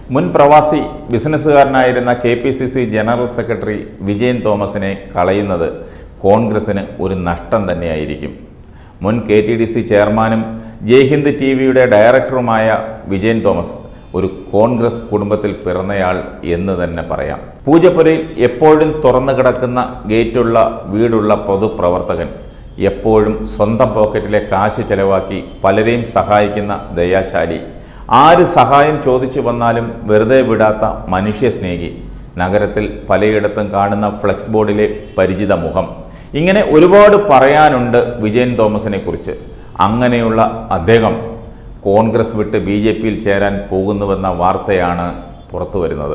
മുൻ പ്രവാസി ബിസിനസ്സുകാരനായിരുന്ന K P C C general secretary Vijayan തോമസിനെ കളയുന്നത് കോൺഗ്രസിന് ഒരു നഷ്ടം തന്നെയായിരിക്കും മുൻ കെ ടി ഡി സി ചെയർമാനും ജയ്ഹിന്ദ് ടി വിയുടെ ഡയറക്ടറുമായ വിജയൻ തോമസ് ഒരു കോൺഗ്രസ് കുടുംബത്തിൽ പിറന്നയാൾ എന്ന് തന്നെ പറയാം പൂജപ്പുരയിൽ എപ്പോഴും തുറന്നു കിടക്കുന്ന ഗേറ്റുള്ള വീടുള്ള പൊതുപ്രവർത്തകൻ എപ്പോഴും സ്വന്തം പോക്കറ്റിലെ കാശ് ചെലവാക്കി പലരെയും സഹായിക്കുന്ന ദയാശാലി ആര് സഹായം ചോദിച്ചു വന്നാലും വെറുതെ വിടാത്ത മനുഷ്യസ്നേഹി നഗരത്തിൽ പലയിടത്തും കാണുന്ന ഫ്ലെക്സ് ബോർഡിലെ പരിചിത മുഖം ഇങ്ങനെ ഒരുപാട് പറയാനുണ്ട് വിജയൻ തോമസിനെ കുറിച്ച് അങ്ങനെയുള്ള അദ്ദേഹം കോൺഗ്രസ് വിട്ട് ബി ജെ പിയിൽ ചേരാൻ പോകുന്നുവെന്ന വാർത്തയാണ് പുറത്തു വരുന്നത്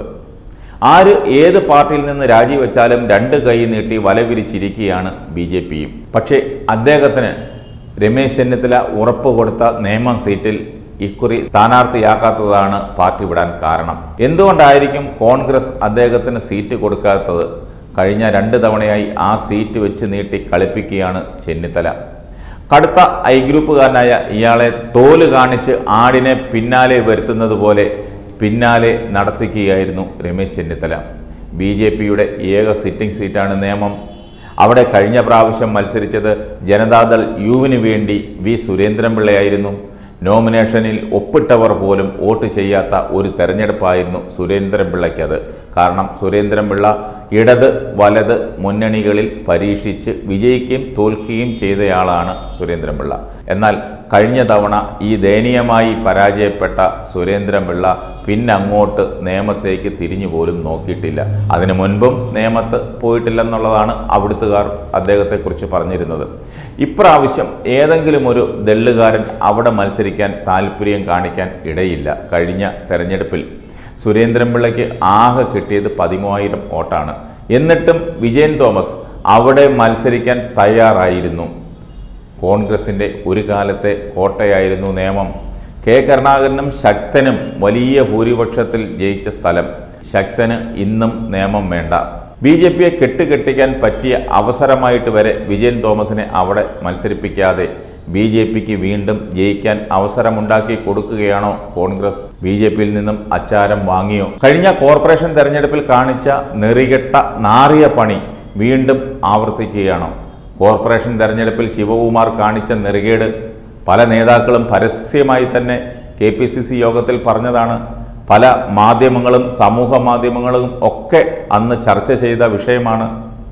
ആര് ഏത് പാർട്ടിയിൽ നിന്ന് രാജിവെച്ചാലും രണ്ട് കൈ നീട്ടി വലവിരിച്ചിരിക്കുകയാണ് ബി ജെ പിയും പക്ഷേ അദ്ദേഹത്തിന് രമേശ് ചെന്നിത്തല ഉറപ്പ് കൊടുത്ത നിയമം സീറ്റിൽ ഇക്കുറി സ്ഥാനാർത്ഥിയാക്കാത്തതാണ് പാർട്ടി വിടാൻ കാരണം എന്തുകൊണ്ടായിരിക്കും കോൺഗ്രസ് അദ്ദേഹത്തിന് സീറ്റ് കൊടുക്കാത്തത് കഴിഞ്ഞ രണ്ട് തവണയായി ആ സീറ്റ് വെച്ച് നീട്ടി കളിപ്പിക്കുകയാണ് ചെന്നിത്തല കടുത്ത ഐ ഗ്രൂപ്പുകാരനായ ഇയാളെ തോല് കാണിച്ച് ആടിനെ പിന്നാലെ വരുത്തുന്നത് പോലെ പിന്നാലെ നടത്തിക്കുകയായിരുന്നു രമേശ് ചെന്നിത്തല ബി ജെ പിയുടെ ഏക സിറ്റിംഗ് സീറ്റാണ് നിയമം അവിടെ കഴിഞ്ഞ പ്രാവശ്യം മത്സരിച്ചത് ജനതാദൾ യുവിന് വേണ്ടി വി സുരേന്ദ്രൻപിള്ളയായിരുന്നു നോമിനേഷനിൽ ഒപ്പിട്ടവർ പോലും വോട്ട് ചെയ്യാത്ത ഒരു തെരഞ്ഞെടുപ്പായിരുന്നു സുരേന്ദ്രൻപിള്ളയ്ക്കത് കാരണം സുരേന്ദ്രൻപിള്ള ഇടത് വലത് മുന്നണികളിൽ പരീക്ഷിച്ച് വിജയിക്കുകയും തോൽക്കുകയും ചെയ്തയാളാണ് സുരേന്ദ്രൻപിള്ള എന്നാൽ കഴിഞ്ഞ തവണ ഈ ദയനീയമായി പരാജയപ്പെട്ട സുരേന്ദ്രൻപിള്ള പിന്നങ്ങോട്ട് നിയമത്തേക്ക് തിരിഞ്ഞു പോലും നോക്കിയിട്ടില്ല അതിനു മുൻപും നിയമത്ത് പോയിട്ടില്ലെന്നുള്ളതാണ് അവിടുത്തുകാർ അദ്ദേഹത്തെക്കുറിച്ച് പറഞ്ഞിരുന്നത് ഇപ്രാവശ്യം ഏതെങ്കിലും ഒരു ദള്ളുകാരൻ അവിടെ മത്സരിക്കാൻ താല്പര്യം കാണിക്കാൻ ഇടയില്ല കഴിഞ്ഞ തെരഞ്ഞെടുപ്പിൽ സുരേന്ദ്രൻപിള്ളയ്ക്ക് ആകെ കിട്ടിയത് പതിമൂവായിരം വോട്ടാണ് എന്നിട്ടും വിജയൻ തോമസ് അവിടെ മത്സരിക്കാൻ തയ്യാറായിരുന്നു കോൺഗ്രസിൻ്റെ ഒരു കാലത്തെ കോട്ടയായിരുന്നു നിയമം കെ കരുണാകരനും ശക്തനും വലിയ ഭൂരിപക്ഷത്തിൽ ജയിച്ച സ്ഥലം ശക്തന് ഇന്നും നിയമം വേണ്ട ബി ജെ പിയെ കെട്ടുകെട്ടിക്കാൻ പറ്റിയ അവസരമായിട്ട് വരെ വിജയൻ തോമസിനെ അവിടെ മത്സരിപ്പിക്കാതെ ബി ജെ പിക്ക് വീണ്ടും ജയിക്കാൻ അവസരമുണ്ടാക്കി കൊടുക്കുകയാണോ കോൺഗ്രസ് ബി ജെ പിയിൽ നിന്നും അച്ചാരം വാങ്ങിയോ കഴിഞ്ഞ കോർപ്പറേഷൻ തെരഞ്ഞെടുപ്പിൽ കാണിച്ച നെറികെട്ട നാറിയ പണി വീണ്ടും ആവർത്തിക്കുകയാണോ കോർപ്പറേഷൻ തെരഞ്ഞെടുപ്പിൽ ശിവകുമാർ കാണിച്ച നെറുകേട് പല നേതാക്കളും പരസ്യമായി തന്നെ കെ പി സി സി യോഗത്തിൽ പറഞ്ഞതാണ് പല മാധ്യമങ്ങളും സമൂഹ മാധ്യമങ്ങളും ഒക്കെ അന്ന് ചർച്ച ചെയ്ത വിഷയമാണ്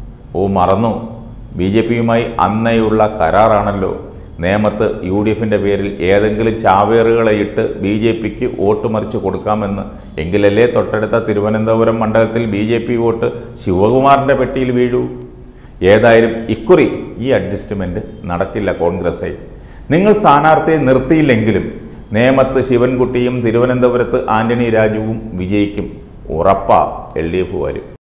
ഓ മറന്നു ബി ജെ പിയുമായി അന്നേയുള്ള കരാറാണല്ലോ നേമത്ത് യു ഡി എഫിൻ്റെ പേരിൽ ഏതെങ്കിലും ചാവേറുകളെ ഇട്ട് ബി ജെ പിക്ക് വോട്ട് മറിച്ച് കൊടുക്കാമെന്ന് എങ്കിലല്ലേ തൊട്ടടുത്ത തിരുവനന്തപുരം മണ്ഡലത്തിൽ ബി ജെ പി വോട്ട് ശിവകുമാറിൻ്റെ പെട്ടിയിൽ വീഴൂ ഏതായാലും ഇക്കുറി ഈ അഡ്ജസ്റ്റ്മെൻറ്റ് നടക്കില്ല കോൺഗ്രസേ നിങ്ങൾ സ്ഥാനാർത്ഥിയെ നിർത്തിയില്ലെങ്കിലും നേമത്ത് ശിവൻകുട്ടിയും തിരുവനന്തപുരത്ത് ആന്റണി രാജുവും വിജയിക്കും ഉറപ്പാ എൽ ഡി എഫ് വരും